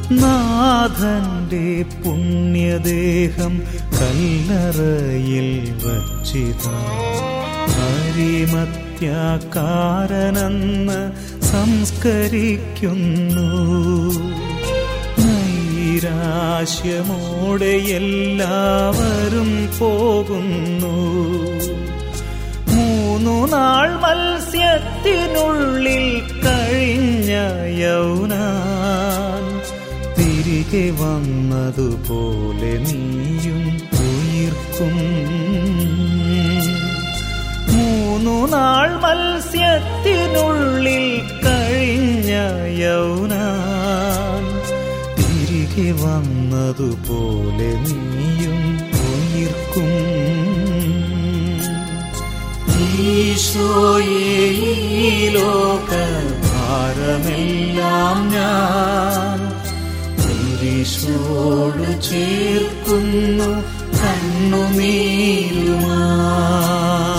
നാഥന്റെ പുണ്യദേഹം കല്ലറയിൽ വച്ചിതാ ഹരിമത്യാകാരനെന്ന് സംസ്കരിക്കുന്നു നൈരാശ്യമോടെ എല്ലാവരും പോകുന്നു മൂന്നു നാൾ മത്സ്യത്തിനുള്ളിൽ കഴിഞ്ഞ യൗനാൻ തിരികെ വന്നതുപോലെ നീയും ഉയിർക്കും മൂന്നു നാൾ മത്സ്യത്തിനുള്ളിൽ കഴിഞ്ഞ യൗനാൻ തിരികെ വന്നതുപോലെ നീയും ഉയിർക്കും ഈശോയെ ഈ ലോക ഭാരമെല്ലാം ഞാൻ കുരിശോട് ചേർക്കുന്നു കണ്ണുനീരുമാ